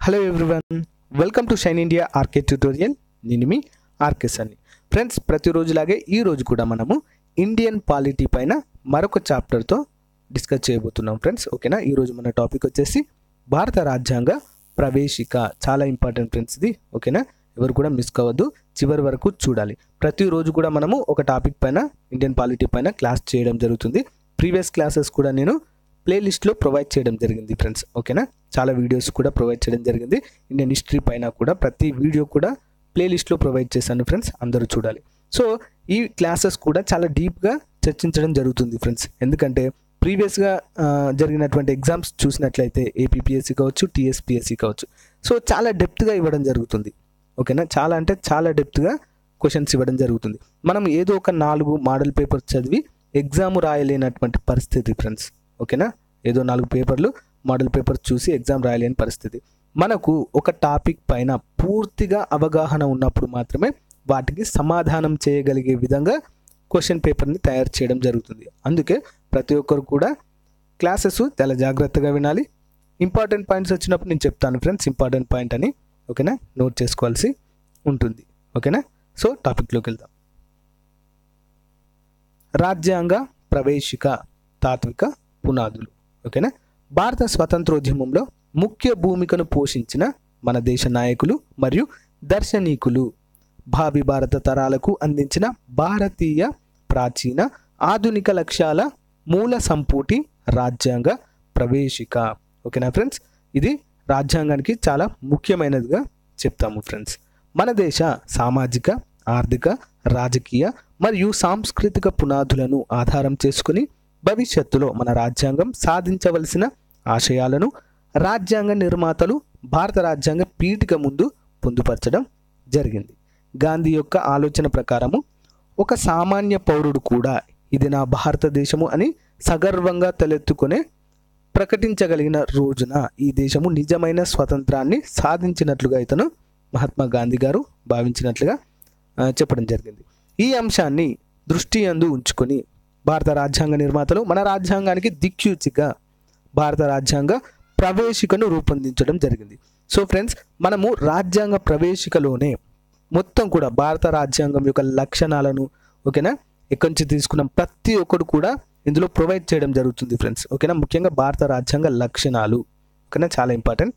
hello everyone welcome to Shine India RK tutorial నేను మీ RK సన్ని friends ప్రతిరోజులాగే ఈ రోజు కూడా మనము ఇండియన్ పాలిటీ పైన మరొక చాప్టర్తో డిస్కస్ చేయబోతున్నాం ఫ్రెండ్స్ ఓకేనా ఈరోజు మన టాపిక్ వచ్చేసి భారత రాజ్యాంగ ప్రవేశిక చాలా ఇంపార్టెంట్ ఫ్రెండ్స్ ఇది ఓకేనా ఎవరు కూడా మిస్ కావద్దు చివరి వరకు చూడాలి ప్రతిరోజు కూడా మనము ఒక టాపిక్ పైన ఇండియన్ పాలిటీ పైన క్లాస్ చేయడం జరుగుతుంది ప్రీవియస్ క్లాసెస్ కూడా నేను ప్లేలిస్ట్లో ప్రొవైడ్ చేయడం జరిగింది ఫ్రెండ్స్ ఓకేనా చాలా వీడియోస్ కూడా ప్రొవైడ్ చేయడం జరిగింది ఇండియన్ హిస్టరీ పైన కూడా ప్రతి వీడియో కూడా ప్లేలిస్ట్లో ప్రొవైడ్ చేశాను ఫ్రెండ్స్ అందరూ చూడాలి సో ఈ క్లాసెస్ కూడా చాలా డీప్గా చర్చించడం జరుగుతుంది ఫ్రెండ్స్ ఎందుకంటే ప్రీవియస్గా జరిగినటువంటి ఎగ్జామ్స్ చూసినట్లయితే ఏపీపీఎస్సీ కావచ్చు టీఎస్పీఎస్సీ కావచ్చు సో చాలా డెప్త్గా ఇవ్వడం జరుగుతుంది ఓకేనా చాలా అంటే చాలా డెప్త్గా క్వశ్చన్స్ ఇవ్వడం జరుగుతుంది మనం ఏదో ఒక నాలుగు మోడల్ పేపర్స్ చదివి ఎగ్జామ్ రాయలేనటువంటి పరిస్థితి ఫ్రెండ్స్ ఓకేనా ఏదో నాలుగు పేపర్లు మోడల్ పేపర్స్ చూసి ఎగ్జామ్ రాయలేని పరిస్థితి మనకు ఒక టాపిక్ పైన పూర్తిగా అవగాహన ఉన్నప్పుడు మాత్రమే వాటికి సమాధానం చేయగలిగే విధంగా క్వశ్చన్ పేపర్ని తయారు చేయడం జరుగుతుంది అందుకే ప్రతి ఒక్కరు కూడా క్లాసెస్ చాలా జాగ్రత్తగా వినాలి ఇంపార్టెంట్ పాయింట్స్ వచ్చినప్పుడు నేను చెప్తాను ఫ్రెండ్స్ ఇంపార్టెంట్ పాయింట్ అని ఓకేనా నోట్ చేసుకోవాల్సి ఉంటుంది ఓకేనా సో టాపిక్లోకి వెళ్దాం రాజ్యాంగ ప్రవేశిక తాత్విక పునాదులు ఓకేనా భారత స్వతంత్రోద్యమంలో ముఖ్య భూమికను పోషించిన మన దేశ నాయకులు మరియు దర్శనీకులు భావి భారత తరాలకు అందించిన భారతీయ ప్రాచీన ఆధునిక లక్ష్యాల మూల సంపూటి రాజ్యాంగ ప్రవేశిక ఓకేనా ఫ్రెండ్స్ ఇది రాజ్యాంగానికి చాలా ముఖ్యమైనదిగా చెప్తాము ఫ్రెండ్స్ మన దేశ సామాజిక ఆర్థిక రాజకీయ మరియు సాంస్కృతిక పునాదులను ఆధారం చేసుకుని భవిష్యత్తులో మన రాజ్యాంగం సాధించవలసిన ఆశయాలను రాజ్యాంగ నిర్మాతలు భారత రాజ్యాంగ పీఠిక ముందు పొందుపరచడం జరిగింది గాంధీ యొక్క ఆలోచన ప్రకారము ఒక సామాన్య పౌరుడు కూడా ఇది నా భారతదేశము అని సగర్వంగా తలెత్తుకునే ప్రకటించగలిగిన రోజున ఈ దేశము నిజమైన స్వతంత్రాన్ని సాధించినట్లుగా ఇతను మహాత్మా గాంధీ గారు భావించినట్లుగా ఆ, చెప్పడం జరిగింది ఈ అంశాన్ని దృష్టి అందు ఉంచుకొని భారత రాజ్యాంగ నిర్మాతలు మన రాజ్యాంగానికి దిక్సూచిగా భారత రాజ్యాంగ ప్రవేశికను రూపొందించడం జరిగింది సో ఫ్రెండ్స్ మనము రాజ్యాంగ ప్రవేశికలోనే మొత్తం కూడా భారత రాజ్యాంగం యొక్క లక్షణాలను ఓకేనా ఎక్కడి నుంచి తీసుకున్నాం ప్రతి ఒక్కరు కూడా ఇందులో ప్రొవైడ్ చేయడం జరుగుతుంది ఫ్రెండ్స్ ఓకేనా ముఖ్యంగా భారత రాజ్యాంగ లక్షణాలు ఓకేనా చాలా ఇంపార్టెంట్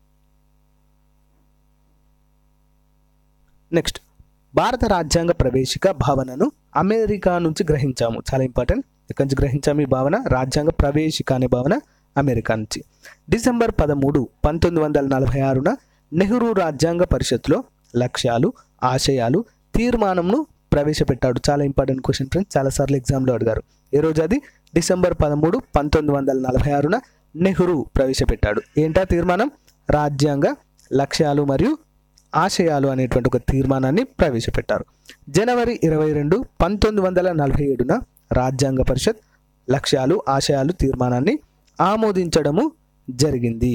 నెక్స్ట్ భారత రాజ్యాంగ ప్రవేశిక భావనను అమెరికా నుంచి గ్రహించాము చాలా ఇంపార్టెంట్ ఎక్కడి నుంచి గ్రహించాము ఈ భావన రాజ్యాంగ ప్రవేశిక అనే భావన అమెరికా నుంచి డిసెంబర్ పదమూడు పంతొమ్మిది వందల నలభై ఆరున నెహ్రూ రాజ్యాంగ పరిషత్లో లక్ష్యాలు ఆశయాలు తీర్మానంను ప్రవేశపెట్టాడు చాలా ఇంపార్టెంట్ క్వశ్చన్ ఫ్రెండ్స్ చాలాసార్లు ఎగ్జామ్లో అడిగారు ఏ రోజు అది డిసెంబర్ పదమూడు పంతొమ్మిది వందల నలభై ఆరున నెహ్రూ ప్రవేశపెట్టాడు ఏంటా తీర్మానం రాజ్యాంగ లక్ష్యాలు మరియు ఆశయాలు అనేటువంటి ఒక తీర్మానాన్ని ప్రవేశపెట్టారు జనవరి ఇరవై రెండు పంతొమ్మిది వందల నలభై ఏడున రాజ్యాంగ పరిషత్ లక్ష్యాలు ఆశయాలు తీర్మానాన్ని ఆమోదించడము జరిగింది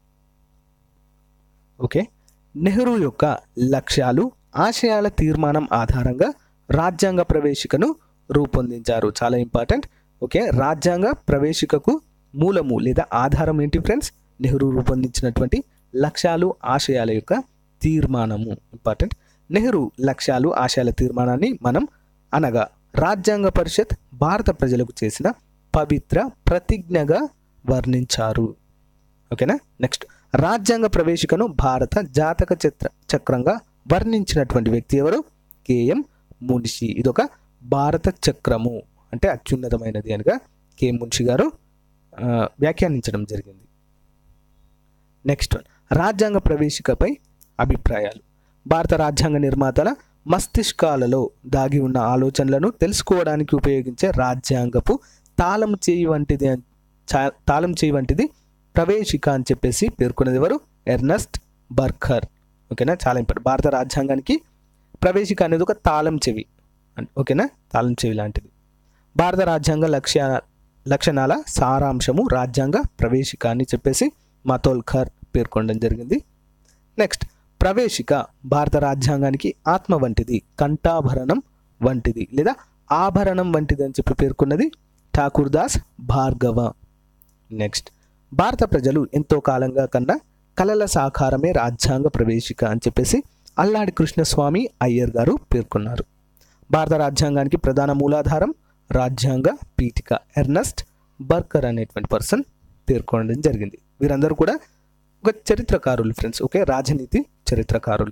ఓకే నెహ్రూ యొక్క లక్ష్యాలు ఆశయాల తీర్మానం ఆధారంగా రాజ్యాంగ ప్రవేశికను రూపొందించారు చాలా ఇంపార్టెంట్ ఓకే రాజ్యాంగ ప్రవేశికకు మూలము లేదా ఆధారం ఏంటి ఫ్రెండ్స్ నెహ్రూ రూపొందించినటువంటి లక్ష్యాలు ఆశయాల యొక్క తీర్మానము ఇంపార్టెంట్ నెహ్రూ లక్ష్యాలు ఆశయాల తీర్మానాన్ని మనం అనగా రాజ్యాంగ పరిషత్ భారత ప్రజలకు చేసిన పవిత్ర ప్రతిజ్ఞగా వర్ణించారు ఓకేనా నెక్స్ట్ రాజ్యాంగ ప్రవేశికను భారత జాతక చిత్ర చక్రంగా వర్ణించినటువంటి వ్యక్తి ఎవరు కేఎం మున్షి ఇదొక భారత చక్రము అంటే అత్యున్నతమైనది అనగా కే మున్షి గారు ఆ, వ్యాఖ్యానించడం జరిగింది నెక్స్ట్ వన్ రాజ్యాంగ ప్రవేశికపై అభిప్రాయాలు భారత రాజ్యాంగ నిర్మాతల మస్తిష్కాలలో దాగి ఉన్న ఆలోచనలను తెలుసుకోవడానికి ఉపయోగించే రాజ్యాంగపు తాళం చేయి వంటిది అన్- చా- తాళం చేయి వంటిది ప్రవేశిక అని చెప్పేసి పేర్కొన్నది ఎవరు ఎర్నస్ట్ బర్ఖర్ ఓకేనా చాలా ఇంపార్టెంట్ భారత రాజ్యాంగానికి ప్రవేశిక అనేది ఒక తాళం చెవి అన్- ఓకేనా తాళం చెవి లాంటిది భారత రాజ్యాంగ లక్ష్య లక్షణాల సారాంశము రాజ్యాంగ ప్రవేశిక అని చెప్పేసి మతోల్కర్ పేర్కొనడం జరిగింది నెక్స్ట్ ప్రవేశిక భారత రాజ్యాంగానికి ఆత్మ వంటిది కంఠాభరణం వంటిది లేదా ఆభరణం వంటిది అని చెప్పి పేర్కొన్నది ఠాకూర్ దాస్ భార్గవ నెక్స్ట్ భారత ప్రజలు ఎంతో కాలంగా కన్నా కళల సాకారమే రాజ్యాంగ ప్రవేశిక అని చెప్పేసి అల్లాడి కృష్ణస్వామి అయ్యర్ గారు పేర్కొన్నారు భారత రాజ్యాంగానికి ప్రధాన మూలాధారం రాజ్యాంగ పీఠిక ఎర్నస్ట్ బర్కర్ అనేటువంటి పర్సన్ పేర్కొనడం జరిగింది వీరందరూ కూడా ఒక చరిత్రకారులు ఫ్రెండ్స్ ఓకే రాజనీతి చరిత్రకారులు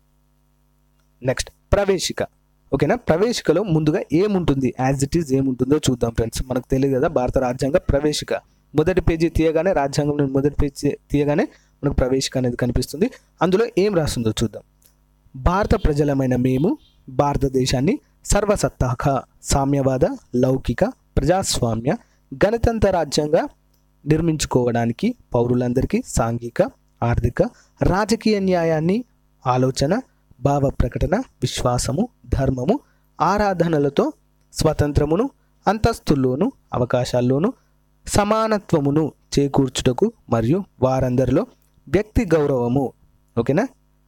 నెక్స్ట్ ప్రవేశిక ఓకేనా ప్రవేశికలో ముందుగా ఏముంటుంది యాజ్ ఇట్ ఈజ్ ఏముంటుందో చూద్దాం ఫ్రెండ్స్ మనకు తెలియదు కదా భారత రాజ్యాంగ ప్రవేశిక మొదటి పేజీ తీయగానే రాజ్యాంగం మొదటి పేజీ తీయగానే మనకు ప్రవేశిక అనేది కనిపిస్తుంది అందులో ఏం రాస్తుందో చూద్దాం భారత ప్రజలమైన మేము భారతదేశాన్ని సర్వసత్తాక సామ్యవాద లౌకిక ప్రజాస్వామ్య గణతంత్ర రాజ్యంగా నిర్మించుకోవడానికి పౌరులందరికీ సాంఘిక ఆర్థిక రాజకీయ న్యాయాన్ని ఆలోచన భావ ప్రకటన విశ్వాసము ధర్మము ఆరాధనలతో స్వతంత్రమును అంతస్తుల్లోను అవకాశాల్లోనూ సమానత్వమును చేకూర్చుటకు మరియు వారందరిలో వ్యక్తి గౌరవము ఓకేనా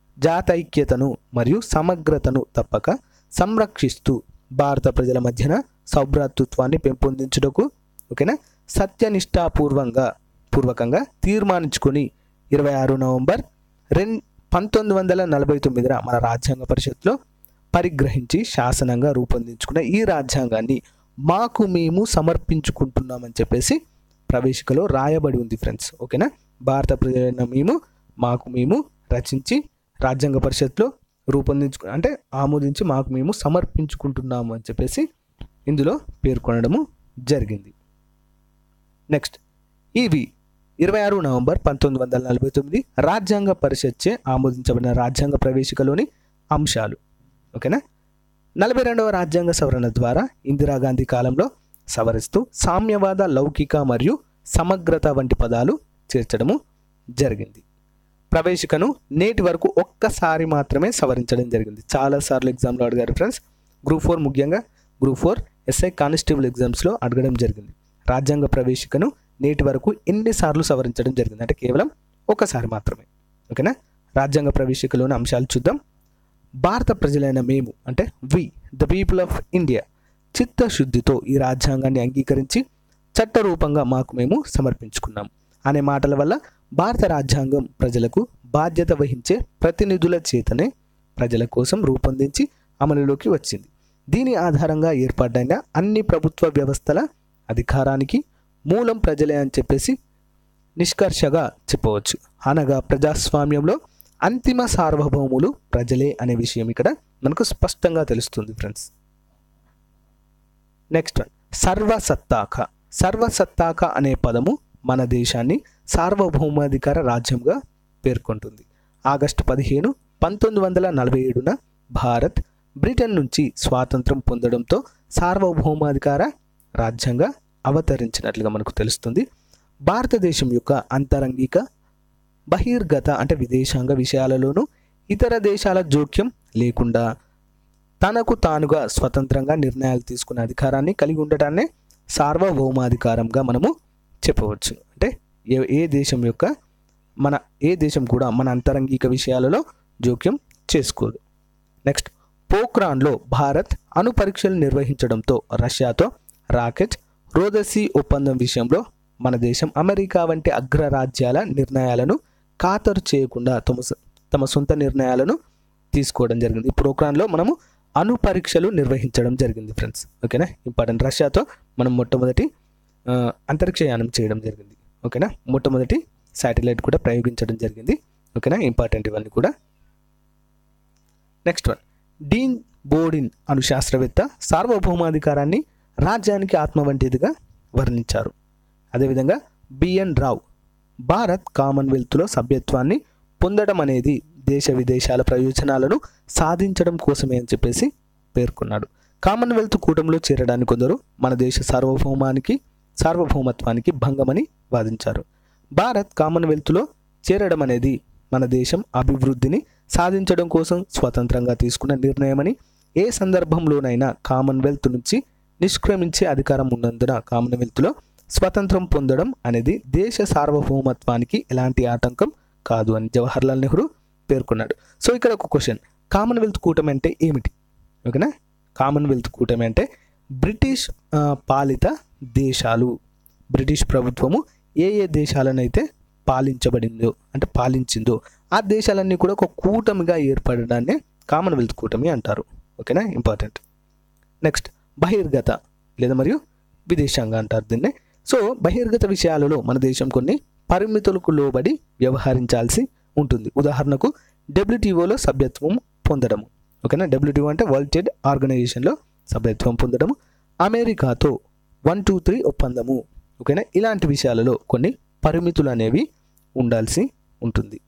జాతైక్యతను మరియు సమగ్రతను తప్పక సంరక్షిస్తూ భారత ప్రజల మధ్యన సౌభ్రాతృత్వాన్ని పెంపొందించుటకు ఓకేనా సత్యనిష్టాపూర్వంగా పూర్వకంగా తీర్మానించుకొని ఇరవై ఆరు నవంబర్ రెం పంతొమ్మిది వందల నలభై తొమ్మిదిన మన రాజ్యాంగ పరిషత్లో పరిగ్రహించి శాసనంగా రూపొందించుకున్న ఈ రాజ్యాంగాన్ని మాకు మేము సమర్పించుకుంటున్నామని చెప్పేసి ప్రవేశికలో రాయబడి ఉంది ఫ్రెండ్స్ ఓకేనా భారత ప్రజలైన మేము మాకు మేము రచించి రాజ్యాంగ పరిషత్లో రూపొందించుకు అంటే ఆమోదించి మాకు మేము సమర్పించుకుంటున్నాము అని చెప్పేసి ఇందులో పేర్కొనడము జరిగింది నెక్స్ట్ ఇవి ఇరవై ఆరు నవంబర్ పంతొమ్మిది వందల నలభై తొమ్మిది రాజ్యాంగ పరిషత్చే ఆమోదించబడిన రాజ్యాంగ ప్రవేశికలోని అంశాలు ఓకేనా నలభై రెండవ రాజ్యాంగ సవరణ ద్వారా ఇందిరాగాంధీ కాలంలో సవరిస్తూ సామ్యవాద లౌకిక మరియు సమగ్రత వంటి పదాలు చేర్చడము జరిగింది ప్రవేశికను నేటి వరకు ఒక్కసారి మాత్రమే సవరించడం జరిగింది చాలాసార్లు ఎగ్జామ్లో అడిగారు ఫ్రెండ్స్ గ్రూప్ ఫోర్ ముఖ్యంగా గ్రూప్ ఫోర్ ఎస్ఐ కానిస్టేబుల్ ఎగ్జామ్స్లో అడగడం జరిగింది రాజ్యాంగ ప్రవేశికను నేటి వరకు ఎన్నిసార్లు సవరించడం జరిగింది అంటే కేవలం ఒకసారి మాత్రమే ఓకేనా రాజ్యాంగ ప్రవేశికలోని అంశాలు చూద్దాం భారత ప్రజలైన మేము అంటే we the people of India చిత్తశుద్ధితో ఈ రాజ్యాంగాన్ని అంగీకరించి చట్టరూపంగా మాకు మేము సమర్పించుకున్నాం అనే మాటల వల్ల భారత రాజ్యాంగం ప్రజలకు బాధ్యత వహించే ప్రతినిధుల చేతనే ప్రజల కోసం రూపొందించి అమలులోకి వచ్చింది దీని ఆధారంగా ఏర్పాటైన అన్ని ప్రభుత్వ వ్యవస్థల అధికారానికి మూలం ప్రజలే అని చెప్పేసి నిష్కర్షగా చెప్పవచ్చు అనగా ప్రజాస్వామ్యంలో అంతిమ సార్వభౌములు ప్రజలే అనే విషయం ఇక్కడ మనకు స్పష్టంగా తెలుస్తుంది ఫ్రెండ్స్ నెక్స్ట్ వన్ సర్వసత్తాక సర్వసత్తాక అనే పదము మన దేశాన్ని సార్వభౌమాధికార రాజ్యంగా పేర్కొంటుంది ఆగస్టు పదిహేను పంతొమ్మిది వందల నలభై ఏడున భారత్ బ్రిటన్ నుంచి స్వాతంత్రం పొందడంతో సార్వభౌమాధికార రాజ్యంగా అవతరించినట్లుగా మనకు తెలుస్తుంది భారతదేశం యొక్క అంతరంగిక బహిర్గత అంటే విదేశాంగ విషయాలలోనూ ఇతర దేశాల జోక్యం లేకుండా తనకు తానుగా స్వతంత్రంగా నిర్ణయాలు తీసుకునే అధికారాన్ని కలిగి ఉండటాన్నే సార్వభౌమాధికారంగా మనము చెప్పవచ్చు అంటే ఏ ఏ దేశం యొక్క మన ఏ దేశం కూడా మన అంతరంగిక విషయాలలో జోక్యం చేసుకోదు నెక్స్ట్ పోఖ్రాన్లో భారత్ అణు పరీక్షలు నిర్వహించడంతో రష్యాతో రాకెట్ రోదసీ ఒప్పందం విషయంలో మన దేశం అమెరికా వంటి అగ్రరాజ్యాల నిర్ణయాలను ఖాతరు చేయకుండా తమ సొ- తమ సొంత నిర్ణయాలను తీసుకోవడం జరిగింది ఈ ప్రోగ్రాంలో మనము అణు పరీక్షలు నిర్వహించడం జరిగింది ఫ్రెండ్స్ ఓకేనా ఇంపార్టెంట్ రష్యాతో మనం మొట్టమొదటి ఆ, అంతరిక్ష యానం చేయడం జరిగింది ఓకేనా మొట్టమొదటి శాటిలైట్ కూడా ప్రయోగించడం జరిగింది ఓకేనా ఇంపార్టెంట్ ఇవన్నీ కూడా నెక్స్ట్ వన్ డీన్ బోర్డిన్ అను శాస్త్రవేత్త సార్వభౌమాధికారాన్ని రాజ్యానికి ఆత్మ వంటిదిగా వర్ణించారు అదేవిధంగా బిఎన్ రావు భారత్ కామన్వెల్త్లో సభ్యత్వాన్ని పొందడం అనేది దేశ విదేశాల ప్రయోజనాలను సాధించడం కోసమే అని చెప్పేసి పేర్కొన్నాడు కామన్వెల్త్ కూటమిలో చేరడానికి కొందరు మన దేశ సార్వభౌమానికి సార్వభౌమత్వానికి భంగమని వాదించారు భారత్ కామన్వెల్త్లో చేరడం అనేది మన దేశం అభివృద్ధిని సాధించడం కోసం స్వతంత్రంగా తీసుకున్న నిర్ణయమని ఏ సందర్భంలోనైనా కామన్వెల్త్ నుంచి నిష్క్రమించే అధికారం ఉన్నందున కామన్వెల్త్లో స్వతంత్రం పొందడం అనేది దేశ సార్వభౌమత్వానికి ఎలాంటి ఆటంకం కాదు అని జవహర్లాల్ నెహ్రూ పేర్కొన్నాడు సో ఇక్కడ ఒక క్వశ్చన్ కామన్వెల్త్ కూటమి అంటే ఏమిటి ఓకేనా కామన్వెల్త్ కూటమి అంటే బ్రిటిష్ ఆ, పాలిత దేశాలు బ్రిటిష్ ప్రభుత్వము ఏ ఏ దేశాలనైతే పాలించబడిందో అంటే పాలించిందో ఆ దేశాలన్నీ కూడా ఒక కూటమిగా ఏర్పడడాన్ని కామన్వెల్త్ కూటమి అంటారు ఓకేనా ఇంపార్టెంట్ నెక్స్ట్ బహిర్గత లేదా మరియు విదేశాంగ అంటారు దీన్ని సో బహిర్గత విషయాలలో మన దేశం కొన్ని పరిమితులకు లోబడి వ్యవహరించాల్సి ఉంటుంది ఉదాహరణకు డబ్ల్యూటీఓలో సభ్యత్వం పొందడము ఓకేనా డబ్ల్యూటీఓ అంటే వరల్డ్ ట్రేడ్ ఆర్గనైజేషన్లో సభ్యత్వం పొందడము అమెరికాతో వన్ టూ త్రీ ఒప్పందము ఓకేనా ఇలాంటి విషయాలలో కొన్ని పరిమితులు అనేవి ఉండాల్సి ఉంటుంది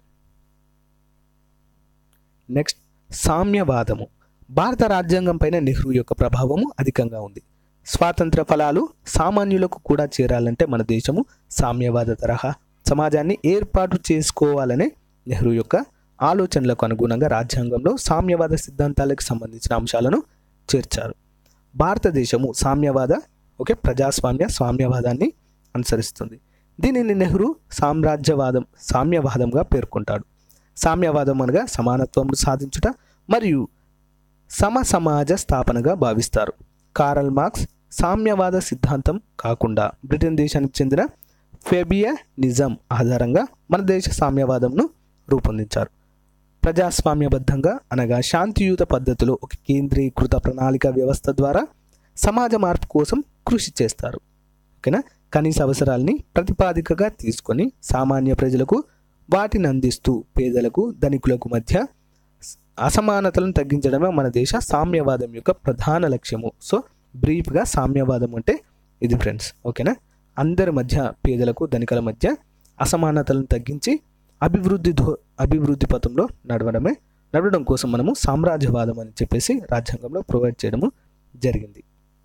నెక్స్ట్ సామ్యవాదము భారత రాజ్యాంగం పైన నెహ్రూ యొక్క ప్రభావము అధికంగా ఉంది స్వాతంత్ర ఫలాలు సామాన్యులకు కూడా చేరాలంటే మన దేశము సామ్యవాద తరహా సమాజాన్ని ఏర్పాటు చేసుకోవాలనే నెహ్రూ యొక్క ఆలోచనలకు అనుగుణంగా రాజ్యాంగంలో సామ్యవాద సిద్ధాంతాలకు సంబంధించిన అంశాలను చేర్చారు భారతదేశము సామ్యవాద ఓకే ప్రజాస్వామ్య సామ్యవాదాన్ని అనుసరిస్తుంది దీనిని నెహ్రూ సామ్రాజ్యవాదం సామ్యవాదంగా పేర్కొంటాడు సామ్యవాదం అనగా సమానత్వం సాధించుట మరియు సమ సమాజ స్థాపనగా భావిస్తారు కారల్ మార్క్స్ సామ్యవాద సిద్ధాంతం కాకుండా బ్రిటన్ దేశానికి చెందిన ఫెబియనిజం ఆధారంగా మన దేశ సామ్యవాదంను రూపొందించారు ప్రజాస్వామ్యబద్ధంగా అనగా శాంతియుత పద్ధతిలో ఒక కేంద్రీకృత ప్రణాళిక వ్యవస్థ ద్వారా సమాజ మార్పు కోసం కృషి చేస్తారు ఓకేనా కనీస అవసరాల్ని ప్రతిపాదికగా తీసుకొని సామాన్య ప్రజలకు వాటిని అందిస్తూ పేదలకు ధనికులకు మధ్య అసమానతలను తగ్గించడమే మన దేశ సామ్యవాదం యొక్క ప్రధాన లక్ష్యము సో బ్రీఫ్గా సామ్యవాదం అంటే ఇది ఫ్రెండ్స్ ఓకేనా అందరి మధ్య పేదలకు ధనికల మధ్య అసమానతలను తగ్గించి అభివృద్ధి ధో అభివృద్ధి పథంలో నడవడమే నడవడం కోసం మనము సామ్రాజ్యవాదం అని చెప్పేసి రాజ్యాంగంలో ప్రొవైడ్ చేయడము జరిగింది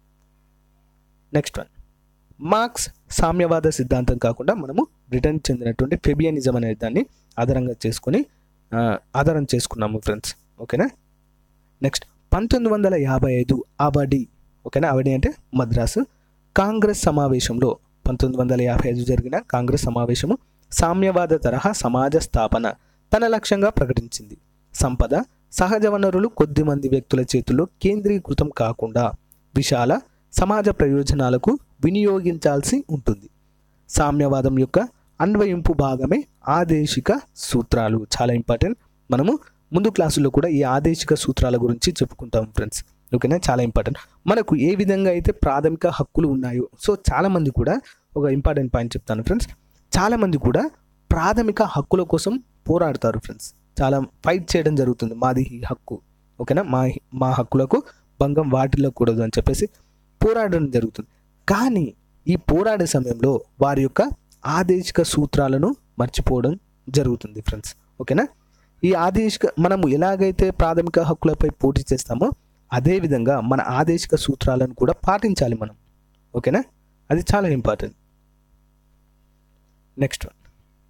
నెక్స్ట్ వన్ మార్క్స్ సామ్యవాద సిద్ధాంతం కాకుండా మనము బ్రిటన్ చెందినటువంటి ఫెబియనిజం అనే దాన్ని ఆధారంగా చేసుకొని ఆ, ఆధారం చేసుకున్నాము ఫ్రెండ్స్ ఓకేనా నెక్స్ట్ పంతొమ్మిది వందల యాభై ఐదు అబడి ఓకేనా అబడి అంటే మద్రాసు కాంగ్రెస్ సమావేశంలో పంతొమ్మిది వందల యాభై ఐదు జరిగిన కాంగ్రెస్ సమావేశము సామ్యవాద తరహా సమాజ స్థాపన తన లక్ష్యంగా ప్రకటించింది సంపద సహజ వనరులు కొద్ది మంది వ్యక్తుల చేతుల్లో కేంద్రీకృతం కాకుండా విశాల సమాజ ప్రయోజనాలకు వినియోగించాల్సి ఉంటుంది సామ్యవాదం యొక్క అన్వయింపు భాగమే ఆదేశిక సూత్రాలు చాలా ఇంపార్టెంట్ మనము ముందు క్లాసుల్లో కూడా ఈ ఆదేశిక సూత్రాల గురించి చెప్పుకుంటాం ఫ్రెండ్స్ ఓకేనా చాలా ఇంపార్టెంట్ మనకు ఏ విధంగా అయితే ప్రాథమిక హక్కులు ఉన్నాయో సో చాలామంది కూడా ఒక ఇంపార్టెంట్ పాయింట్ చెప్తాను ఫ్రెండ్స్ చాలామంది కూడా ప్రాథమిక హక్కుల కోసం పోరాడతారు ఫ్రెండ్స్ చాలా ఫైట్ చేయడం జరుగుతుంది మాది ఈ హక్కు ఓకేనా మా మా హక్కులకు భంగం వాటిల్లకూడదు అని చెప్పేసి పోరాడడం జరుగుతుంది కానీ ఈ పోరాడే సమయంలో వారి యొక్క ఆదేశిక సూత్రాలను మర్చిపోవడం జరుగుతుంది ఫ్రెండ్స్ ఓకేనా ఈ ఆదేశిక మనము ఎలాగైతే ప్రాథమిక హక్కులపై పోటీ చేస్తామో అదే విధంగా మన ఆదేశిక సూత్రాలను కూడా పాటించాలి మనం ఓకేనా అది చాలా important next one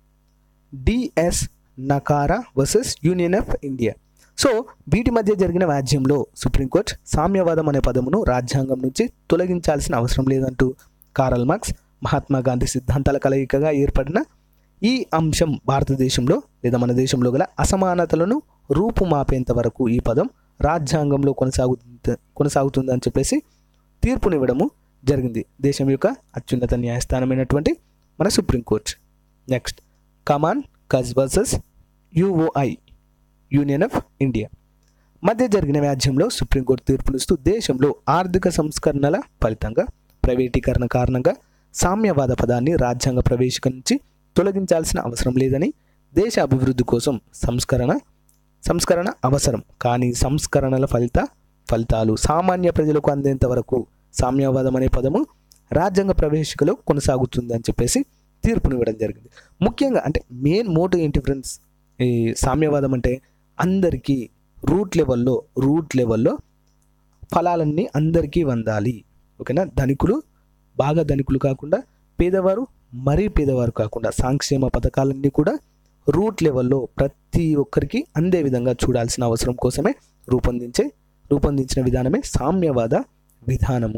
DS Nakara versus Union of India so వీటి మధ్య జరిగిన వ్యాజ్యంలో సుప్రీంకోర్టు సామ్యవాదం అనే పదమును రాజ్యాంగం నుంచి తొలగించాల్సిన అవసరం లేదంటూ కారల్ మార్క్స్ మహాత్మా గాంధీ సిద్ధాంతాల కలయికగా ఏర్పడిన ఈ అంశం భారతదేశంలో లేదా మన దేశంలో గల అసమానతలను రూపుమాపేంత వరకు ఈ పదం రాజ్యాంగంలో కొనసాగుతుంది కొనసాగుతుందని చెప్పేసి తీర్పునివ్వడము జరిగింది దేశం యొక్క అత్యున్నత న్యాయస్థానమైనటువంటి మన supreme court next common cause versus UOI Union of India మధ్య జరిగిన వ్యాజ్యంలో సుప్రీంకోర్టు తీర్పునిస్తూ దేశంలో ఆర్థిక సంస్కరణల ఫలితంగా ప్రైవేటీకరణ కారణంగా సామ్యవాద పదాన్ని రాజ్యాంగ ప్రవేశిక నుంచి తొలగించాల్సిన అవసరం లేదని దేశ అభివృద్ధి కోసం సంస్కరణ సంస్కరణ అవసరం కానీ సంస్కరణల ఫలిత ఫలితాలు సామాన్య ప్రజలకు అందేంత వరకు సామ్యవాదం అనే పదము రాజ్యాంగ ప్రవేశికలో కొనసాగుతుంది అని చెప్పేసి తీర్పునివ్వడం జరిగింది ముఖ్యంగా అంటే మెయిన్ మోటో ఏంటి ఫ్రెండ్స్ ఈ సామ్యవాదం అంటే అందరికీ రూట్ లెవెల్లో రూట్ లెవెల్లో ఫలాలన్నీ అందరికీ వందాలి ఓకేనా ధనికులు బాగా ధనికులు కాకుండా పేదవారు మరీ పేదవారు కాకుండా సంక్షేమ పథకాలన్నీ కూడా రూట్ లెవెల్లో ప్రతి ఒక్కరికి అందే విధంగా చూడాల్సిన అవసరం కోసమే రూపొందించే రూపొందించిన విధానమే సామ్యవాద విధానము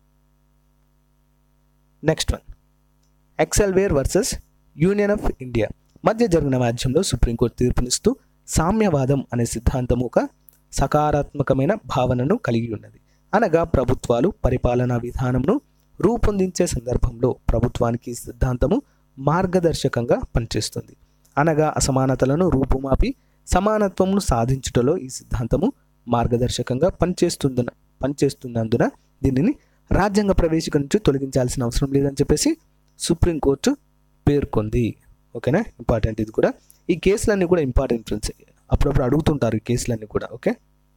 next one Excel Wear versus Union of India మధ్య జరిగిన వ్యాజ్యంలో సుప్రీంకోర్టు తీర్పునిస్తూ సామ్యవాదం అనే సిద్ధాంతం ఒక సకారాత్మకమైన భావనను కలిగి ఉన్నది అనగా ప్రభుత్వాలు పరిపాలనా విధానంను రూపొందించే సందర్భంలో ప్రభుత్వానికి ఈ సిద్ధాంతము మార్గదర్శకంగా పనిచేస్తుంది అనగా అసమానతలను రూపుమాపి సమానత్వమును సాధించుటలో ఈ సిద్ధాంతము మార్గదర్శకంగా పనిచేస్తుందన పనిచేస్తున్నందున దీనిని రాజ్యాంగ ప్రవేశిక నుంచి తొలగించాల్సిన అవసరం లేదని చెప్పేసి సుప్రీంకోర్టు పేర్కొంది ఓకేనా ఇంపార్టెంట్ ఇది కూడా ఈ కేసులన్నీ కూడా ఇంపార్టెంట్ ఫ్రెండ్స్ అప్పుడప్పుడు అడుగుతుంటారు ఈ కేసులన్నీ కూడా ఓకే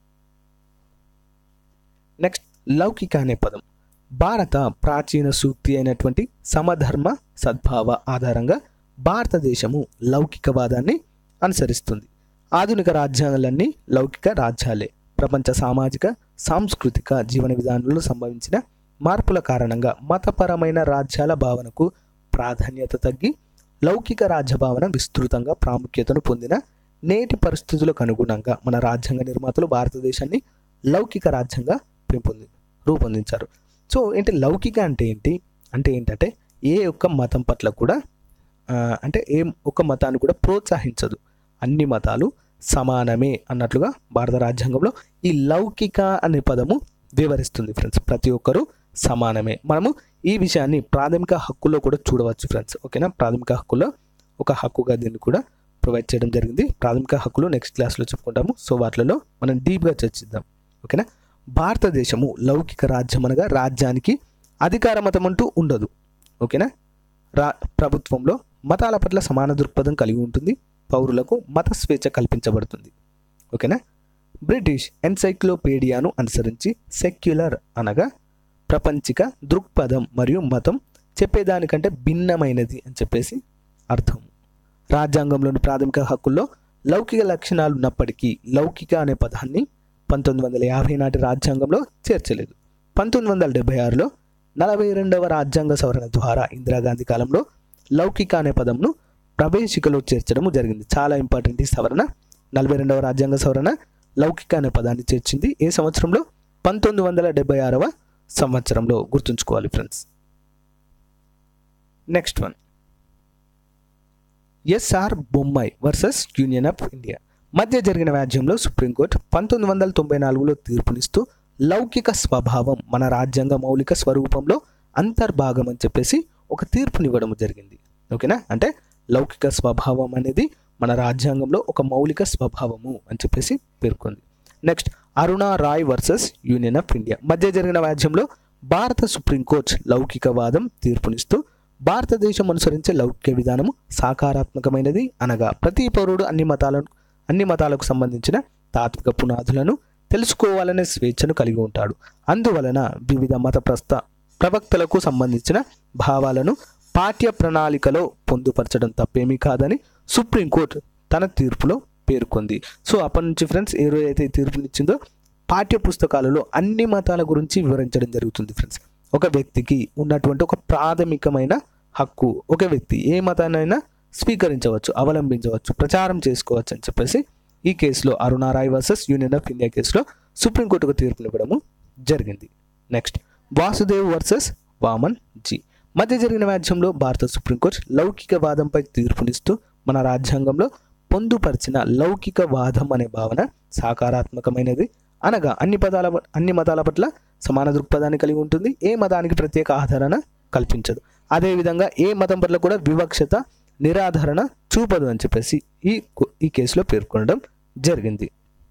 నెక్స్ట్ లౌకిక అనే పదం భారత ప్రాచీన సూక్తి అయినటువంటి సమధర్మ సద్భావ ఆధారంగా భారతదేశము లౌకికవాదాన్ని అనుసరిస్తుంది ఆధునిక రాజ్యాలన్నీ లౌకిక రాజ్యాలే ప్రపంచ సామాజిక సాంస్కృతిక జీవన విధానంలో సంభవించిన మార్పుల కారణంగా మతపరమైన రాజ్యాల భావనకు ప్రాధాన్యత తగ్గి లౌకిక రాజ్య భావన విస్తృతంగా ప్రాముఖ్యతను పొందిన నేటి పరిస్థితులకు అనుగుణంగా మన రాజ్యాంగ నిర్మాతలు భారతదేశాన్ని లౌకిక రాజ్యంగా పెంపొంది రూపొందించారు సో ఏంటి లౌకిక అంటే ఏంటి అంటే ఏంటంటే ఏ ఒక్క మతం పట్ల కూడా ఆ, అంటే ఏ ఒక్క మతాన్ని కూడా ప్రోత్సహించదు అన్ని మతాలు సమానమే అన్నట్లుగా భారత రాజ్యాంగంలో ఈ లౌకిక అనే పదము వివరిస్తుంది ఫ్రెండ్స్ ప్రతి ఒక్కరూ సమానమే మనము ఈ విషయాన్ని ప్రాథమిక హక్కుల్లో కూడా చూడవచ్చు ఫ్రెండ్స్ ఓకేనా ప్రాథమిక హక్కుల్లో ఒక హక్కుగా దీన్ని కూడా ప్రొవైడ్ చేయడం జరిగింది ప్రాథమిక హక్కులు నెక్స్ట్ క్లాస్లో చెప్పుకుంటాము సో వాటిలో మనం డీప్గా చర్చిద్దాం ఓకేనా భారతదేశము లౌకిక రాజ్యం అనగా రాజ్యానికి అధికార మతం అంటూ ఉండదు ఓకేనా రా ప్రభుత్వంలో మతాల పట్ల సమాన దృక్పథం కలిగి ఉంటుంది పౌరులకు మత స్వేచ్ఛ కల్పించబడుతుంది ఓకేనా బ్రిటిష్ ఎన్సైక్లోపీడియాను అనుసరించి సెక్యులర్ అనగా ప్రపంచిక దృక్పథం మరియు మతం చెప్పేదానికంటే భిన్నమైనది అని చెప్పేసి అర్థం రాజ్యాంగంలోని ప్రాథమిక హక్కుల్లో లౌకిక లక్షణాలు ఉన్నప్పటికీ లౌకిక అనే పదాన్ని పంతొమ్మిది వందల యాభై నాటి రాజ్యాంగంలో చేర్చలేదు పంతొమ్మిది వందల డెబ్బై ఆరులో నలభై రెండవ రాజ్యాంగ సవరణ ద్వారా ఇందిరాగాంధీ కాలంలో లౌకిక అనే పదంను ప్రవేశికలో చేర్చడం జరిగింది చాలా ఇంపార్టెంట్ ఈ సవరణ నలభై రెండవ రాజ్యాంగ సవరణ లౌకిక అనే పదాన్ని చేర్చింది ఏ సంవత్సరంలో పంతొమ్మిది వందల డెబ్బై ఆరవ సంవత్సరంలో గుర్తుంచుకోవాలి friends next one SR Bommai versus Union of India మధ్య జరిగిన వ్యాజ్యంలో సుప్రీంకోర్టు పంతొమ్మిది వందల తొంభై నాలుగులో తీర్పునిస్తూ లౌకిక స్వభావం మన రాజ్యాంగ మౌలిక స్వరూపంలో అంతర్భాగం అని చెప్పేసి ఒక తీర్పునివ్వడం జరిగింది ఓకేనా అంటే లౌకిక స్వభావం అనేది మన రాజ్యాంగంలో ఒక మౌలిక స్వభావము అని చెప్పేసి పేర్కొంది next Aruna Roy versus Union of India మధ్య జరిగిన వ్యాజ్యంలో భారత సుప్రీంకోర్టు లౌకికవాదం తీర్పునిస్తూ భారతదేశం అనుసరించే లౌకిక విధానము సాకారాత్మకమైనది అనగా ప్రతి పౌరుడు అన్ని మతాలను అన్ని మతాలకు సంబంధించిన తాత్విక పునాదులను తెలుసుకోవాలనే స్వేచ్ఛను కలిగి ఉంటాడు అందువలన వివిధ మత ప్రస్త ప్రవక్తలకు సంబంధించిన భావాలను పాఠ్య ప్రణాళికలో పొందుపరచడం తప్పేమీ కాదని సుప్రీంకోర్టు తన తీర్పులో పేర్కొంది సో అప్పటి నుంచి ఫ్రెండ్స్ ఏ రోజు అయితే ఈ తీర్పునిచ్చిందో పాఠ్య పుస్తకాలలో అన్ని మతాల గురించి వివరించడం జరుగుతుంది ఫ్రెండ్స్ ఒక వ్యక్తికి ఉన్నటువంటి ఒక ప్రాథమికమైన హక్కు ఒక వ్యక్తి ఏ మతాన్నైనా స్వీకరించవచ్చు అవలంబించవచ్చు ప్రచారం చేసుకోవచ్చు అని చెప్పేసి ఈ కేసులో Aruna Roy versus Union of India కేసులో సుప్రీంకోర్టుకు తీర్పునివ్వడము జరిగింది నెక్స్ట్ వాసుదేవ్ వర్సెస్ వామన్ జీ మధ్య జరిగిన వ్యాజ్యంలో భారత సుప్రీంకోర్టు లౌకిక వాదంపై తీర్పునిస్తూ మన రాజ్యాంగంలో పొందుపరిచిన లౌకిక వాదం అనే భావన సాకారాత్మకమైనది అనగా అన్ని పదాల అన్ని మతాల పట్ల సమాన దృక్పథాన్ని కలిగి ఉంటుంది ఏ మతానికి ప్రత్యేక ఆదరణ కల్పించదు అదేవిధంగా ఏ మతం పట్ల కూడా వివక్షత నిరాధరణ చూపదు అని చెప్పేసి ఈ కు- ఈ కేసులో పేర్కొనడం జరిగింది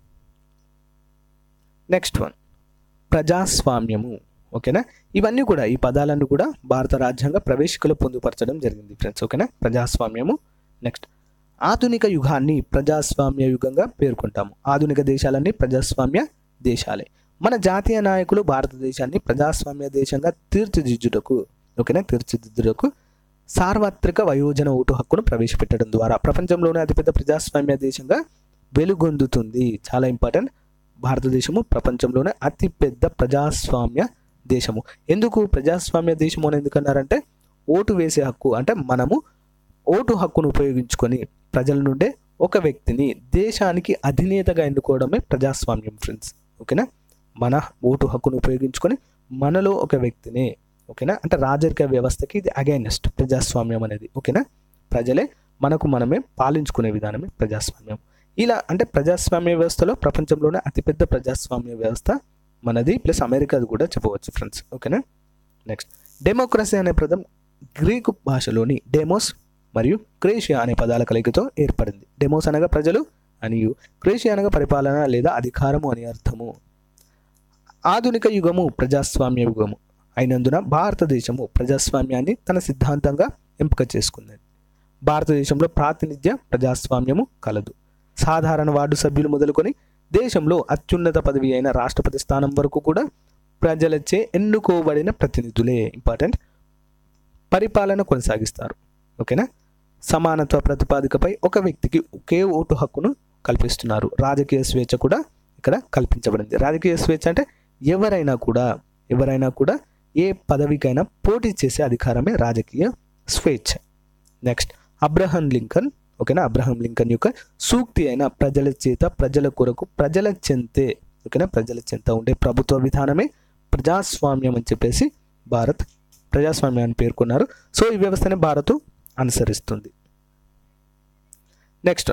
నెక్స్ట్ వన్ ప్రజాస్వామ్యము ఓకేనా ఇవన్నీ కూడా ఈ పదాలన్నీ కూడా భారత రాజ్యాంగ ప్రవేశికలో పొందుపరచడం జరిగింది ఫ్రెండ్స్ ఓకేనా ప్రజాస్వామ్యము నెక్స్ట్ ఆధునిక యుగాన్ని ప్రజాస్వామ్య యుగంగా పేర్కొంటాము ఆధునిక దేశాలన్నీ ప్రజాస్వామ్య దేశాలే మన జాతీయ నాయకులు భారతదేశాన్ని ప్రజాస్వామ్య దేశంగా తీర్చిదిద్దుటకు ఓకేనా తీర్చిదిద్దుటకు సార్వత్రిక వయోజన ఓటు హక్కును ప్రవేశపెట్టడం ద్వారా ప్రపంచంలోనే అతిపెద్ద ప్రజాస్వామ్య దేశంగా వెలుగొందుతుంది చాలా ఇంపార్టెంట్ భారతదేశము ప్రపంచంలోనే అతిపెద్ద ప్రజాస్వామ్య దేశము ఎందుకు ప్రజాస్వామ్య దేశము అని ఎందుకన్నారంటే ఓటు వేసే హక్కు అంటే మనము ఓటు హక్కును ఉపయోగించుకొని ప్రజల నుండే ఒక వ్యక్తిని దేశానికి అధినేతగా ఎన్నుకోవడమే ప్రజాస్వామ్యం ఫ్రెండ్స్ ఓకేనా మన ఓటు హక్కును ఉపయోగించుకొని మనలో ఒక వ్యక్తిని ఓకేనా అంటే రాజరిక వ్యవస్థకి ఇది అగైనెస్ట్ ప్రజాస్వామ్యం అనేది ఓకేనా ప్రజలే మనకు మనమే పాలించుకునే విధానమే ప్రజాస్వామ్యం ఇలా అంటే ప్రజాస్వామ్య వ్యవస్థలో ప్రపంచంలోనే అతిపెద్ద ప్రజాస్వామ్య వ్యవస్థ మనది ప్లస్ అమెరికాది కూడా చెప్పవచ్చు ఫ్రెండ్స్ ఓకేనా నెక్స్ట్ డెమోక్రసీ అనే పదం గ్రీకు భాషలోని డెమోస్ మరియు క్రేషియా అనే పదాల కలిగితో ఏర్పడింది డెమోస్ అనగా ప్రజలు అనియు క్రేషియా అనగా పరిపాలన లేదా అధికారము అని అర్థము ఆధునిక యుగము ప్రజాస్వామ్య యుగము అయినందున భారతదేశము ప్రజాస్వామ్యాన్ని తన సిద్ధాంతంగా ఎంపిక చేసుకుంది భారతదేశంలో ప్రాతినిధ్య ప్రజాస్వామ్యము కలదు సాధారణ వార్డు సభ్యులు మొదలుకొని దేశంలో అత్యున్నత పదవి అయిన రాష్ట్రపతి స్థానం వరకు కూడా ప్రజలచే ఎన్నుకోబడిన ప్రతినిధులే ఇంపార్టెంట్ పరిపాలన కొనసాగిస్తారు ఓకేనా సమానత్వ ప్రతిపాదికపై ఒక వ్యక్తికి ఒకే ఓటు హక్కును కల్పిస్తున్నారు రాజకీయ స్వేచ్ఛ కూడా ఇక్కడ కల్పించబడింది రాజకీయ స్వేచ్ఛ అంటే ఎవరైనా కూడా ఎవరైనా కూడా ఏ పదవికైనా పోటీ చేసే అధికారమే రాజకీయ స్వేచ్ఛ నెక్స్ట్ అబ్రహం లింకన్ ఓకేనా అబ్రహం లింకన్ యొక్క సూక్తి అయిన ప్రజల చేత ప్రజల కొరకు ప్రజల చెంతే ఓకేనా ప్రజల చెంత ఉండే ప్రభుత్వ విధానమే ప్రజాస్వామ్యం అని చెప్పేసి భారత్ ప్రజాస్వామ్యాన్ని పేర్కొన్నారు సో ఈ వ్యవస్థని భారత్ అనుసరిస్తుంది నెక్స్ట్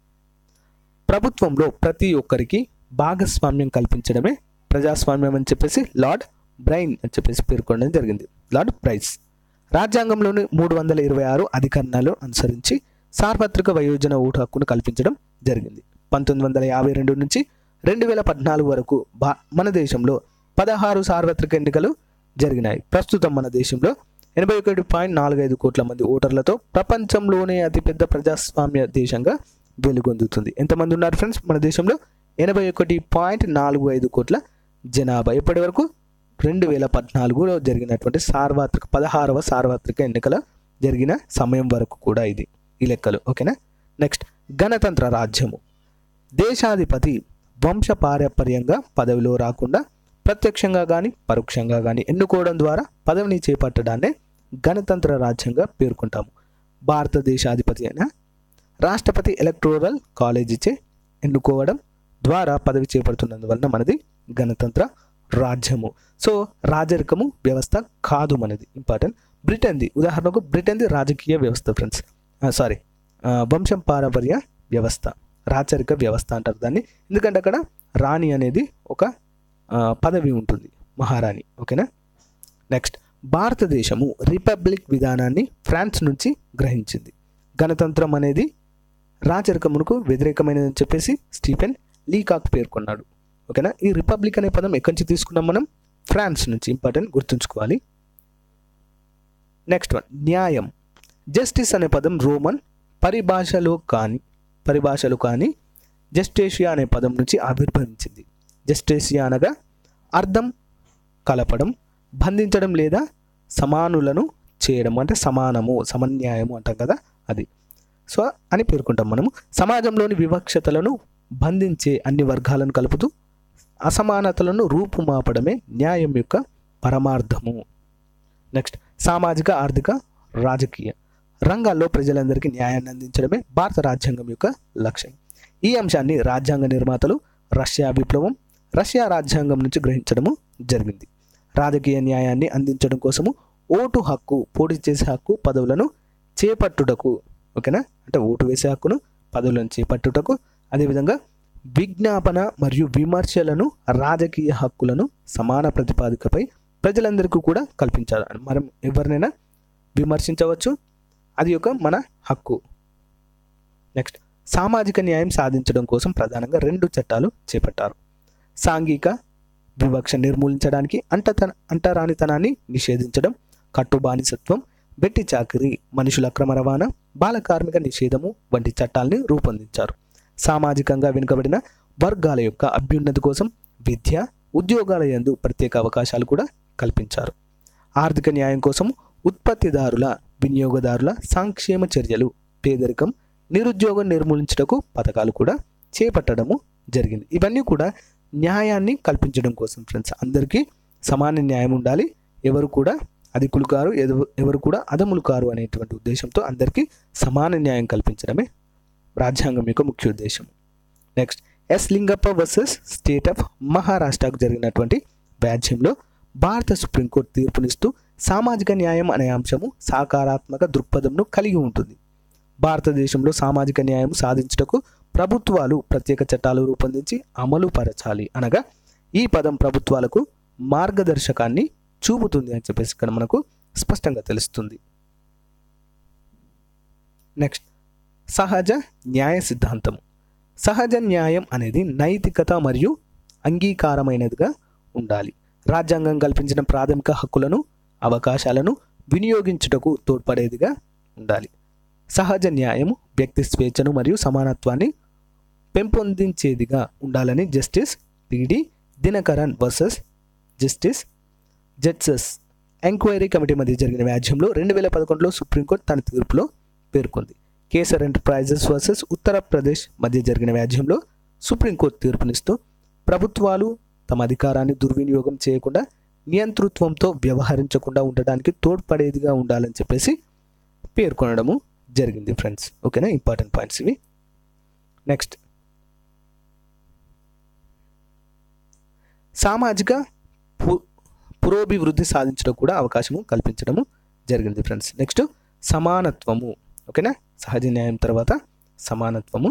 ప్రభుత్వంలో ప్రతి ఒక్కరికి భాగస్వామ్యం కల్పించడమే ప్రజాస్వామ్యం అని చెప్పేసి లార్డ్ బ్రైన్ అని చెప్పేసి పేర్కొనడం జరిగింది లార్డ్ ప్రైస్ రాజ్యాంగంలోని మూడు వందల ఇరవై ఆరు అధికరణాలు అనుసరించి సార్వత్రిక వయోజన ఓటు హక్కును కల్పించడం జరిగింది పంతొమ్మిది వందల యాభై రెండు నుంచి రెండు వేల పద్నాలుగు వరకు భా మన దేశంలో పదహారు సార్వత్రిక ఎన్నికలు జరిగినాయి ప్రస్తుతం మన దేశంలో ఎనభై ఒకటి పాయింట్ నాలుగు ఐదు కోట్ల మంది ఓటర్లతో ప్రపంచంలోనే అతిపెద్ద ప్రజాస్వామ్య దేశంగా వెలుగొందుతుంది ఎంతమంది ఉన్నారు ఫ్రెండ్స్ మన దేశంలో ఎనభై ఒకటి పాయింట్ నాలుగు ఐదు కోట్ల జనాభా ఇప్పటి వరకు రెండు వేల పద్నాలుగులో జరిగినటువంటి సార్వత్రిక పదహారవ సార్వత్రిక ఎన్నికల జరిగిన సమయం వరకు కూడా ఇది ఈ లెక్కలు ఓకేనా నెక్స్ట్ గణతంత్ర రాజ్యము దేశాధిపతి వంశపారపర్యంగా పదవిలో రాకుండా ప్రత్యక్షంగా కానీ పరోక్షంగా కానీ ఎన్నుకోవడం ద్వారా పదవిని చేపట్టడాన్నే గణతంత్ర రాజ్యంగా పేర్కొంటాము భారతదేశాధిపతి అయిన రాష్ట్రపతి ఎలక్టోరల్ కాలేజీచే ఎన్నుకోవడం ద్వారా పదవి చేపడుతున్నందువలన మనది గణతంత్ర రాజ్యము సో రాజరికము వ్యవస్థ కాదు మనది ఇంపార్టెంట్ బ్రిటన్ది ఉదాహరణకు బ్రిటన్ది రాజకీయ వ్యవస్థ ఫ్రెండ్స్ సారీ వంశం పారపర్య వ్యవస్థ రాచరిక వ్యవస్థ అంటారు దాన్ని ఎందుకంటే అక్కడ రాణి అనేది ఒక ఆ, పదవి ఉంటుంది మహారాణి ఓకేనా నెక్స్ట్ భారతదేశము రిపబ్లిక్ విధానాన్ని ఫ్రాన్స్ నుంచి గ్రహించింది గణతంత్రం అనేది రాచరికమునకు వ్యతిరేకమైనదని చెప్పేసి స్టీఫెన్ లీకాక్ పేర్కొన్నాడు ఓకేనా ఈ రిపబ్లిక్ అనే పదం ఎక్కడి నుంచి తీసుకున్నాం మనం ఫ్రాన్స్ నుంచి ఇంపార్టెంట్ గుర్తుంచుకోవాలి నెక్స్ట్ వన్ న్యాయం జస్టిస్ అనే పదం రోమన్ పరిభాషలో కానీ పరిభాషలో కానీ జస్టేషియా అనే పదం నుంచి ఆవిర్భవించింది జస్టేషియా అనగా అర్థం కలపడం బంధించడం లేదా సమానులను చేయడం అంటే సమానము సమన్యాయము అంటాం కదా అది సో అని పేర్కొంటాం మనము సమాజంలోని వివక్షతలను బంధించే అన్ని వర్గాలను కలుపుతూ అసమానతలను రూపుమాపడమే న్యాయం యొక్క పరమార్థము నెక్స్ట్ సామాజిక ఆర్థిక రాజకీయ రంగాల్లో ప్రజలందరికీ న్యాయాన్ని అందించడమే భారత రాజ్యాంగం యొక్క లక్ష్యం ఈ అంశాన్ని రాజ్యాంగ నిర్మాతలు రష్యా విప్లవం రష్యా రాజ్యాంగం నుంచి గ్రహించడము జరిగింది రాజకీయ న్యాయాన్ని అందించడం కోసము ఓటు హక్కు పోటీ చేసే హక్కు పదవులను చేపట్టుటకు ఓకేనా అంటే ఓటు వేసే హక్కును పదవులను చేపట్టుటకు అదేవిధంగా విజ్ఞాపన మరియు విమర్శలను రాజకీయ హక్కులను సమాన ప్రతిపాదికపై ప్రజలందరికీ కూడా కల్పించాలి మనం ఎవరినైనా విమర్శించవచ్చు అది ఒక మన హక్కు నెక్స్ట్ సామాజిక న్యాయం సాధించడం కోసం ప్రధానంగా రెండు చట్టాలు చేపట్టారు సాంఘిక వివక్ష నిర్మూలించడానికి అంటతన అంటరానితనాన్ని నిషేధించడం కట్టుబానిసత్వం వెట్టి చాకిరి మనుషుల అక్రమ రవాణా బాల కార్మిక నిషేధము వంటి చట్టాలని రూపొందించారు సామాజికంగా వెనుకబడిన వర్గాల యొక్క అభ్యున్నతి కోసం విద్య ఉద్యోగాల యందు ప్రత్యేక అవకాశాలు కూడా కల్పించారు ఆర్థిక న్యాయం కోసం ఉత్పత్తిదారుల వినియోగదారుల సంక్షేమ చర్యలు పేదరికం నిరుద్యోగం నిర్మూలించుటకు పథకాలు కూడా చేపట్టడము జరిగింది ఇవన్నీ కూడా న్యాయాన్ని కల్పించడం కోసం ఫ్రెండ్స్ అందరికీ సమాన న్యాయం ఉండాలి ఎవరు కూడా అధికులు కారు ఎదు- ఎవరు కూడా అదములు కారు అనేటువంటి ఉద్దేశంతో అందరికీ సమాన న్యాయం కల్పించడమే రాజ్యాంగం యొక్క ముఖ్య ఉద్దేశం next S Lingappa versus state of మహారాష్ట్రకు జరిగినటువంటి వ్యాజ్యంలో భారత సుప్రీంకోర్టు తీర్పునిస్తూ సామాజిక న్యాయం అనే అంశము సాకారాత్మక దృక్పథంను కలిగి ఉంటుంది భారతదేశంలో సామాజిక న్యాయం సాధించుటకు ప్రభుత్వాలు ప్రత్యేక చట్టాలు రూపొందించి అమలు పరచాలి అనగా ఈ పదం ప్రభుత్వాలకు మార్గదర్శకాన్ని చూపుతుంది అని చెప్పేసి ఇక్కడ మనకు స్పష్టంగా తెలుస్తుంది నెక్స్ట్ సహజ న్యాయ సిద్ధాంతము సహజ న్యాయం అనేది నైతికత మరియు అంగీకారమైనదిగా ఉండాలి రాజ్యాంగం కల్పించిన ప్రాథమిక హక్కులను అవకాశాలను వినియోగించుటకు తోడ్పడేదిగా ఉండాలి సహజ న్యాయం వ్యక్తి స్వేచ్ఛను మరియు సమానత్వాన్ని పెంపొందించేదిగా ఉండాలని justice PD Dinakaran versus justice judges enquiry committee మధ్య జరిగిన వ్యాజ్యంలో రెండు వేల పదకొండులో సుప్రీంకోర్టు తన తీర్పులో పేర్కొంది కేసర్ ఎంటర్ప్రైజెస్ వర్సెస్ ఉత్తరప్రదేశ్ మధ్య జరిగిన వ్యాజ్యంలో సుప్రీంకోర్టు తీర్పునిస్తూ ప్రభుత్వాలు తమ అధికారాన్ని దుర్వినియోగం చేయకుండా నియంతృత్వంతో వ్యవహరించకుండా ఉండడానికి తోడ్పడేదిగా ఉండాలని చెప్పేసి పేర్కొనడము జరిగింది ఫ్రెండ్స్ ఓకేనా ఇంపార్టెంట్ పాయింట్స్ ఇవి నెక్స్ట్ సామాజిక పు- పురోభివృద్ధి సాధించడం కూడా అవకాశము కల్పించడము జరిగింది ఫ్రెండ్స్ నెక్స్ట్ సమానత్వము ఓకేనా సహజ న్యాయం తర్వాత సమానత్వము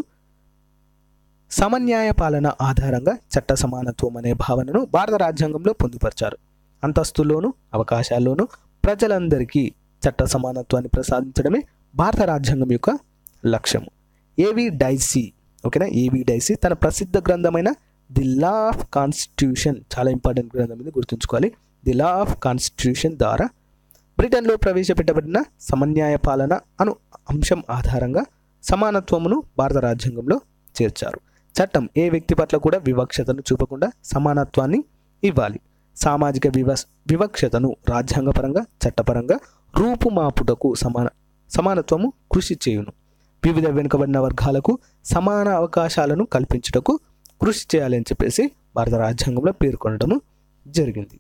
సమన్యాయ పాలన ఆధారంగా చట్ట సమానత్వం అనే భావనను భారత రాజ్యాంగంలో పొందుపరిచారు అంతస్తుల్లోనూ అవకాశాల్లోనూ ప్రజలందరికీ చట్ట సమానత్వాన్ని ప్రసాదించడమే భారత రాజ్యాంగం యొక్క లక్ష్యము ఏవి డైసీ ఓకేనా ఏవి డైసీ తన ప్రసిద్ధ గ్రంథమైన ది లా ఆఫ్ కాన్స్టిట్యూషన్ చాలా ఇంపార్టెంట్ గ్రంథం ఇది గుర్తుంచుకోవాలి ది లా ఆఫ్ కాన్స్టిట్యూషన్ ద్వారా బ్రిటన్లో ప్రవేశపెట్టబడిన సమన్యాయ పాలన అను అంశం ఆధారంగా సమానత్వమును భారత రాజ్యాంగంలో చేర్చారు చట్టం ఏ వ్యక్తి పట్ల కూడా వివక్షతను చూపకుండా సమానత్వాన్ని ఇవ్వాలి సామాజిక వివస్ వివక్షతను రాజ్యాంగపరంగా చట్టపరంగా రూపుమాపుటకు సమాన సమానత్వము కృషి చేయును వివిధ వెనుకబడిన వర్గాలకు సమాన అవకాశాలను కల్పించుటకు కృషి చేయాలని చెప్పేసి భారత రాజ్యాంగంలో పేర్కొనడము జరిగింది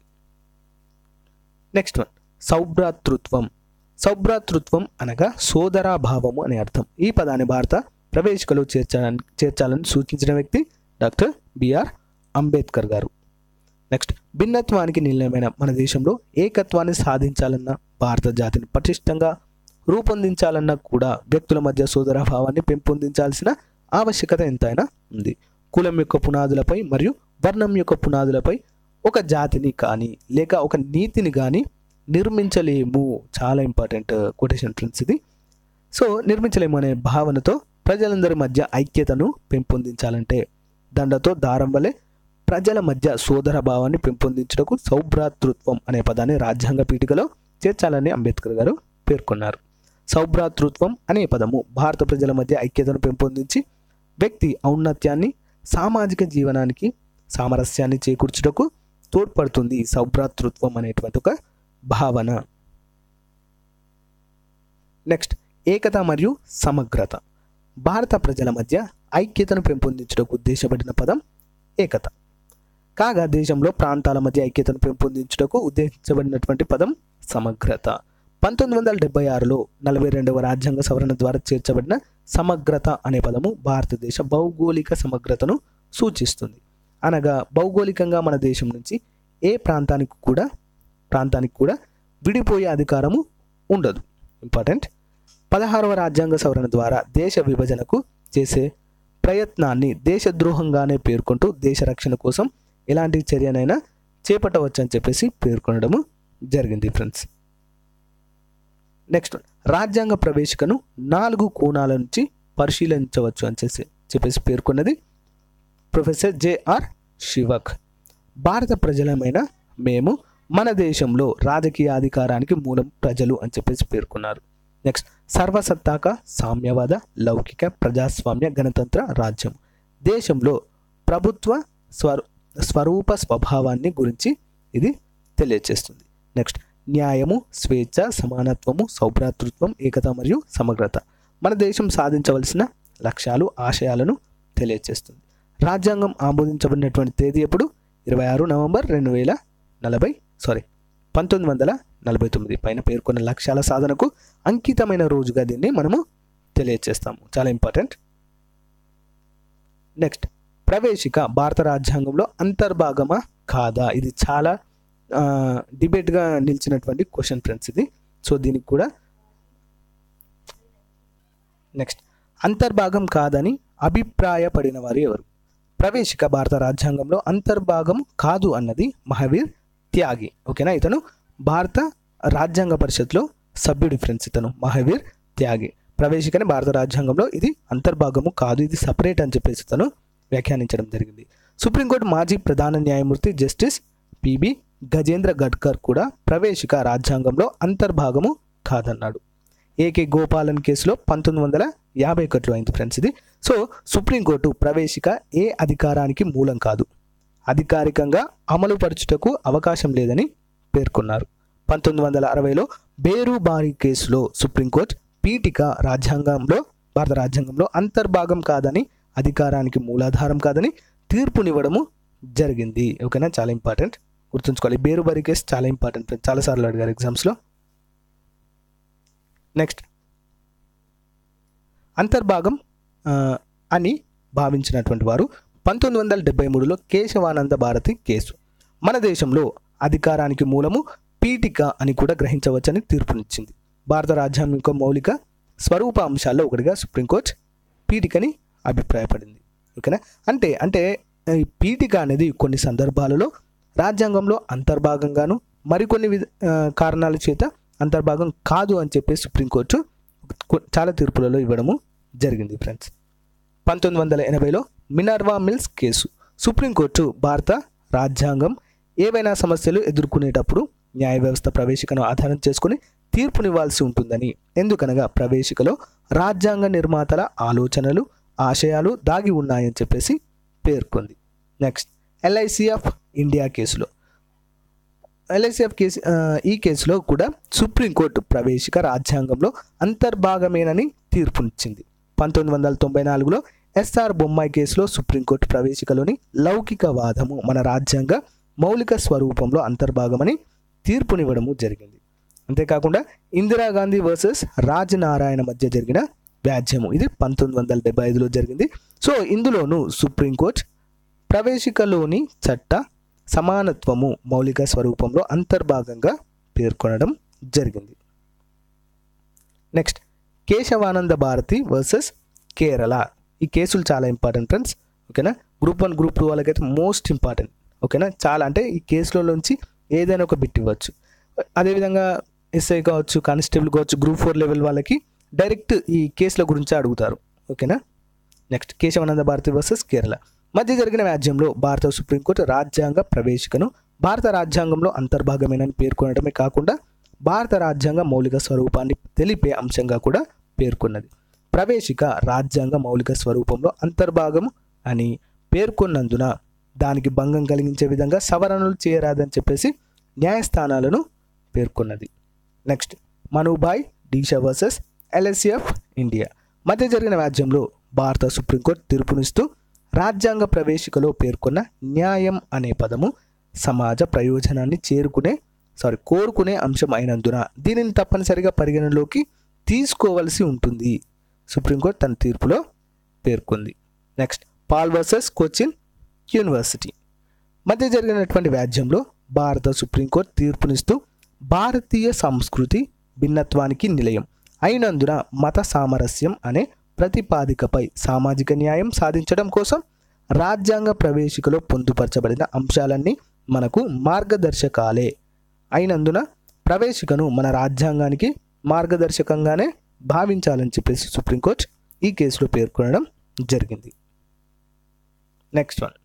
నెక్స్ట్ వన్ సౌభ్రాతృత్వం సౌభ్రాతృత్వం అనగా సోదరాభావము అనే అర్థం ఈ పదాన్ని భారత ప్రవేశికలో చేర్చాలని చేర్చాలని సూచించిన వ్యక్తి డాక్టర్ బిఆర్ అంబేద్కర్ గారు నెక్స్ట్ భిన్నత్వానికి నిలయమైన మన దేశంలో ఏకత్వాన్ని సాధించాలన్న భారత జాతిని పటిష్టంగా రూపొందించాలన్న కూడా వ్యక్తుల మధ్య సోదరభావాన్ని పెంపొందించాల్సిన ఆవశ్యకత ఎంతైనా ఉంది కులం యొక్క పునాదులపై మరియు వర్ణం యొక్క పునాదులపై ఒక జాతిని కానీ లేక ఒక నీతిని కానీ నిర్మించలేము చాలా ఇంపార్టెంట్ కొటేషన్ ఫ్రెండ్స్ ఇది సో నిర్మించలేము అనే భావనతో ప్రజలందరి మధ్య ఐక్యతను పెంపొందించాలంటే దండతో దారం వలె ప్రజల మధ్య సోదర భావాన్ని పెంపొందించుటకు సౌభ్రాతృత్వం అనే పదాన్ని రాజ్యాంగ పీఠికలో చేర్చాలని అంబేద్కర్ గారు పేర్కొన్నారు సౌభ్రాతృత్వం అనే పదము భారత ప్రజల మధ్య ఐక్యతను పెంపొందించి వ్యక్తి ఔన్నత్యాన్ని సామాజిక జీవనానికి సామరస్యాన్ని చేకూర్చుటకు తోడ్పడుతుంది ఈ సౌభ్రాతృత్వం అనేటువంటి ఒక భావన నెక్స్ట్ ఏకత మరియు సమగ్రత భారత ప్రజల మధ్య ఐక్యతను పెంపొందించడానికి ఉద్దేశపడిన పదం ఏకత కాగా దేశంలో ప్రాంతాల మధ్య ఐక్యతను పెంపొందించుటకు ఉద్దేశించబడినటువంటి పదం సమగ్రత పంతొమ్మిది వందల డెబ్బై ఆరులో నలభై రెండవ రాజ్యాంగ సవరణ ద్వారా చేర్చబడిన సమగ్రత అనే పదము భారతదేశ భౌగోళిక సమగ్రతను సూచిస్తుంది అనగా భౌగోళికంగా మన దేశం నుంచి ఏ ప్రాంతానికి కూడా ప్రాంతానికి కూడా విడిపోయే అధికారము ఉండదు ఇంపార్టెంట్ పదహారవ రాజ్యాంగ సవరణ ద్వారా దేశ విభజనకు చేసే ప్రయత్నాన్ని దేశద్రోహంగానే పేర్కొంటూ దేశ రక్షణ కోసం ఎలాంటి చర్యనైనా చేపట్టవచ్చని చెప్పేసి పేర్కొనడము జరిగింది ఫ్రెండ్స్ నెక్స్ట్ రాజ్యాంగ ప్రవేశికను నాలుగు కోణాల నుంచి పరిశీలించవచ్చు అని చేసి చెప్పేసి పేర్కొన్నది ప్రొఫెసర్ జేఆర్ శివక్ భారత ప్రజలమైన మేము మన దేశంలో రాజకీయ అధికారానికి మూలం ప్రజలు అని చెప్పేసి పేర్కొన్నారు నెక్స్ట్ సర్వసత్తాక సామ్యవాద లౌకిక ప్రజాస్వామ్య గణతంత్ర రాజ్యం దేశంలో ప్రభుత్వ స్వర స్వరూప స్వభావాన్ని గురించి ఇది తెలియజేస్తుంది నెక్స్ట్ న్యాయము స్వేచ్ఛ సమానత్వము సౌభ్రాతృత్వం ఏకత మరియు సమగ్రత మన దేశం సాధించవలసిన లక్ష్యాలు ఆశయాలను తెలియజేస్తుంది రాజ్యాంగం ఆమోదించబడినటువంటి తేదీ ఎప్పుడు ఇరవై ఆరు నవంబర్ రెండు వేల నలభై సారీ పంతొమ్మిది వందల నలభై తొమ్మిది పైన పేర్కొన్న లక్ష్యాల సాధనకు అంకితమైన రోజుగా దీన్ని మనము తెలియజేస్తాము చాలా ఇంపార్టెంట్ నెక్స్ట్ ప్రవేశిక భారత రాజ్యాంగంలో అంతర్భాగమా కాదా ఇది చాలా ఆ, డిబేట్గా నిలిచినటువంటి క్వశ్చన్ ఫ్రెండ్స్ ఇది సో దీనికి కూడా నెక్స్ట్ అంతర్భాగం కాదని అభిప్రాయపడిన వారు ఎవరు ప్రవేశిక భారత రాజ్యాంగంలో అంతర్భాగం కాదు అన్నది మహావీర్ త్యాగి ఓకేనా ఇతను భారత రాజ్యాంగ పరిషత్లో సభ్యుడి ఫ్రెండ్స్ ఇతను మహావీర్ త్యాగి ప్రవేశికని భారత రాజ్యాంగంలో ఇది అంతర్భాగము కాదు ఇది సపరేట్ అని చెప్పేసి తను వ్యాఖ్యానించడం జరిగింది సుప్రీంకోర్టు మాజీ ప్రధాన న్యాయమూర్తి జస్టిస్ పిబి గజేంద్ర గడ్కర్ కూడా ప్రవేశిక రాజ్యాంగంలో అంతర్భాగము కాదన్నాడు ఏకే గోపాలన్ కేసులో పంతొమ్మిది వందల యాభై ఒకటిలో అయింది ఫ్రెండ్స్ ఇది సో సుప్రీంకోర్టు ప్రవేశిక ఏ అధికారానికి మూలం కాదు అధికారికంగా అమలు పరచుటకు అవకాశం లేదని పేర్కొన్నారు పంతొమ్మిది వందల అరవైలో బేరుబారి కేసులో సుప్రీంకోర్టు పీఠిక రాజ్యాంగంలో భారత రాజ్యాంగంలో అంతర్భాగం కాదని అధికారానికి మూలాధారం కాదని తీర్పునివ్వడము జరిగింది ఓకేనా చాలా ఇంపార్టెంట్ గుర్తుంచుకోవాలి బేరుబారి కేసు చాలా ఇంపార్టెంట్ చాలాసార్లు అడిగారు ఎగ్జామ్స్లో నెక్స్ట్ అంతర్భాగం ఆ, అని భావించినటువంటి వారు పంతొమ్మిది వందల డెబ్బై మూడులో కేశవానంద భారతి కేసు మన దేశంలో అధికారానికి మూలము పీఠిక అని కూడా గ్రహించవచ్చని తీర్పునిచ్చింది భారత రాజ్యాంగం యొక్క మౌలిక స్వరూప అంశాల్లో ఒకటిగా సుప్రీంకోర్టు పీఠికని అభిప్రాయపడింది ఓకేనా అంటే అంటే ఈ పీఠిక అనేది కొన్ని సందర్భాలలో రాజ్యాంగంలో అంతర్భాగంగాను మరికొన్ని విధ ఆ, కారణాల చేత అంతర్భాగం కాదు అని చెప్పి సుప్రీంకోర్టు కొ- చాలా తీర్పులలో ఇవ్వడము జరిగింది ఫ్రెండ్స్ పంతొమ్మిది వందల ఎనభైలో మినర్వా మిల్స్ కేసు సుప్రీంకోర్టు భారత రాజ్యాంగం ఏవైనా సమస్యలు ఎదుర్కొనేటప్పుడు న్యాయ వ్యవస్థ ప్రవేశికను ఆధారం చేసుకుని తీర్పునివ్వాల్సి ఉంటుందని ఎందుకనగా ప్రవేశికలో రాజ్యాంగ నిర్మాతల ఆలోచనలు ఆశయాలు దాగి ఉన్నాయని చెప్పేసి పేర్కొంది నెక్స్ట్ ఎల్ఐసిఎఫ్ ఇండియా కేసులో ఎల్ఐసిఎఫ్ కేసు ఆ, ఈ కేసులో కూడా సుప్రీంకోర్టు ప్రవేశిక రాజ్యాంగంలో అంతర్భాగమేనని తీర్పునిచ్చింది పంతొమ్మిది వందల తొంభై నాలుగులో ఎస్ఆర్ బొమ్మాయి కేసులో సుప్రీంకోర్టు ప్రవేశికలోని లౌకికవాదము మన రాజ్యాంగ మౌలిక స్వరూపంలో అంతర్భాగమని తీర్పునివ్వడము జరిగింది అంతేకాకుండా ఇందిరాగాంధీ వర్సెస్ రాజనారాయణ మధ్య జరిగిన వ్యాజ్యము ఇది పంతొమ్మిది వందల డెబ్బై ఐదులో జరిగింది సో ఇందులోనూ సుప్రీంకోర్టు ప్రవేశికలోని చట్ట సమానత్వము మౌలిక స్వరూపంలో అంతర్భాగంగా పేర్కొనడం జరిగింది నెక్స్ట్ కేశవానంద భారతి వర్సెస్ కేరళ ఈ కేసులు చాలా ఇంపార్టెంట్ ఫ్రెండ్స్ ఓకేనా గ్రూప్ వన్ గ్రూప్ టూ వాళ్ళకైతే మోస్ట్ ఇంపార్టెంట్ ఓకేనా చాలా అంటే ఈ కేసులలోంచి ఏదైనా ఒక బిట్ ఇవ్వచ్చు అదేవిధంగా ఎస్ఐ కావచ్చు కానిస్టేబుల్ కావచ్చు గ్రూప్ ఫోర్ లెవెల్ వాళ్ళకి డైరెక్ట్ ఈ కేసుల గురించి అడుగుతారు ఓకేనా నెక్స్ట్ కేశవానంద భారతి వర్సెస్ కేరళ మధ్య జరిగిన వ్యాజ్యంలో భారత సుప్రీంకోర్టు రాజ్యాంగ ప్రవేశికను భారత రాజ్యాంగంలో అంతర్భాగమేనని పేర్కొనడమే కాకుండా భారత రాజ్యాంగ మౌలిక స్వరూపాన్ని తెలిపే అంశంగా కూడా పేర్కొన్నది ప్రవేశిక రాజ్యాంగ మౌలిక స్వరూపంలో అంతర్భాగం అని పేర్కొన్నందున దానికి భంగం కలిగించే విధంగా సవరణలు చేయరాదని చెప్పేసి న్యాయస్థానాలను పేర్కొన్నది next Manubhai D Shah versus LSF India మధ్య జరిగిన వ్యాజ్యంలో భారత సుప్రీంకోర్టు తీర్పునిస్తూ రాజ్యాంగ ప్రవేశికలో పేర్కొన్న న్యాయం అనే పదము సమాజ ప్రయోజనాన్ని చేరుకునే సారీ కోరుకునే అంశం అయినందున దీనిని తప్పనిసరిగా పరిగణనలోకి తీసుకోవలసి ఉంటుంది సుప్రీంకోర్టు తన తీర్పులో పేర్కొంది next Paul versus Cochin university మధ్య జరిగినటువంటి వ్యాజ్యంలో భారత సుప్రీంకోర్టు తీర్పునిస్తూ భారతీయ సంస్కృతి భిన్నత్వానికి నిలయం అయినందున మత సామరస్యం అనే ప్రతిపాదికపై సామాజిక న్యాయం సాధించడం కోసం రాజ్యాంగ ప్రవేశికలో పొందుపరచబడిన అంశాలన్నీ మనకు మార్గదర్శకాలే అయినందున ప్రవేశికను మన రాజ్యాంగానికి మార్గదర్శకంగానే భావించాలని చెప్పేసి సుప్రీంకోర్టు ఈ కేసులో పేర్కొనడం జరిగింది next one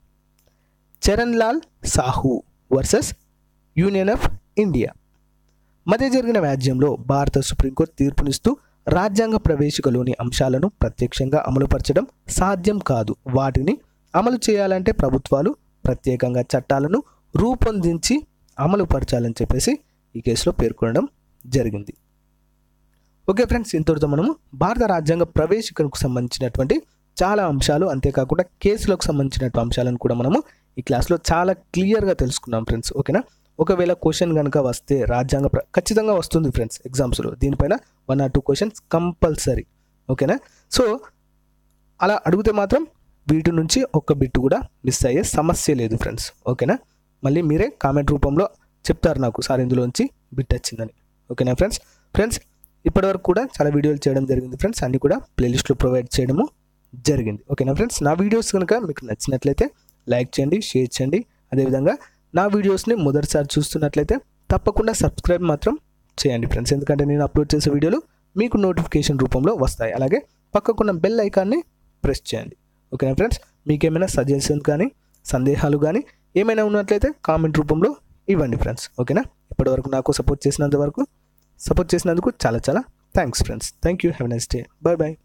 Charan Lal Sahu versus Union of India మధ్య జరిగిన వ్యాజ్యంలో భారత సుప్రీంకోర్టు తీర్పునిస్తూ రాజ్యాంగ ప్రవేశికలోని అంశాలను ప్రత్యక్షంగా అమలుపరచడం సాధ్యం కాదు వాటిని అమలు చేయాలంటే ప్రభుత్వాలు ప్రత్యేకంగా చట్టాలను రూపొందించి అమలుపరచాలని చెప్పేసి ఈ కేసులో పేర్కొనడం జరిగింది ఓకే ఫ్రెండ్స్ ఇంతటితో మనము భారత రాజ్యాంగ ప్రవేశికకు సంబంధించినటువంటి చాలా అంశాలు అంతేకాకుండా కేసులకు సంబంధించినటువంటి అంశాలను కూడా మనము ఈ క్లాస్లో చాలా క్లియర్గా తెలుసుకున్నాం ఫ్రెండ్స్ ఓకేనా ఒకవేళ క్వశ్చన్ కనుక వస్తే రాజ్యాంగ ప్ర- ఖచ్చితంగా వస్తుంది ఫ్రెండ్స్ ఎగ్జామ్స్లో దీనిపైన one or two questions compulsory ఓకేనా సో అలా అడిగితే మాత్రం వీటి నుంచి ఒక్క బిట్ కూడా మిస్ అయ్యే సమస్య లేదు ఫ్రెండ్స్ ఓకేనా మళ్ళీ మీరే కామెంట్ రూపంలో చెప్తారు నాకు సార్ ఇందులోంచి బిట్ వచ్చిందని ఓకేనా ఫ్రెండ్స్ ఫ్రెండ్స్ ఇప్పటివరకు కూడా చాలా వీడియోలు చేయడం జరిగింది ఫ్రెండ్స్ అన్నీ కూడా ప్లేలిస్ట్లో ప్రొవైడ్ చేయడము జరిగింది ఓకేనా ఫ్రెండ్స్ నా వీడియోస్ కనుక మీకు నచ్చినట్లయితే లైక్ చేయండి షేర్ చేయండి అదేవిధంగా నా వీడియోస్ని మొదటిసారి చూస్తున్నట్లయితే తప్పకుండా సబ్స్క్రైబ్ మాత్రం చేయండి ఫ్రెండ్స్ ఎందుకంటే నేను అప్లోడ్ చేసే వీడియోలు మీకు నోటిఫికేషన్ రూపంలో వస్తాయి అలాగే పక్కకున్న బెల్ ఐకాన్ని ప్రెస్ చేయండి ఓకేనా ఫ్రెండ్స్ మీకు ఏమైనా సజెషన్ కానీ సందేహాలు కానీ ఏమైనా ఉన్నట్లయితే కామెంట్ రూపంలో ఇవ్వండి ఫ్రెండ్స్ ఓకేనా ఇప్పటివరకు నాకు సపోర్ట్ చేసినంత వరకు సపోర్ట్ చేసినందుకు చాలా చాలా thanks friends thank you have next day bye bye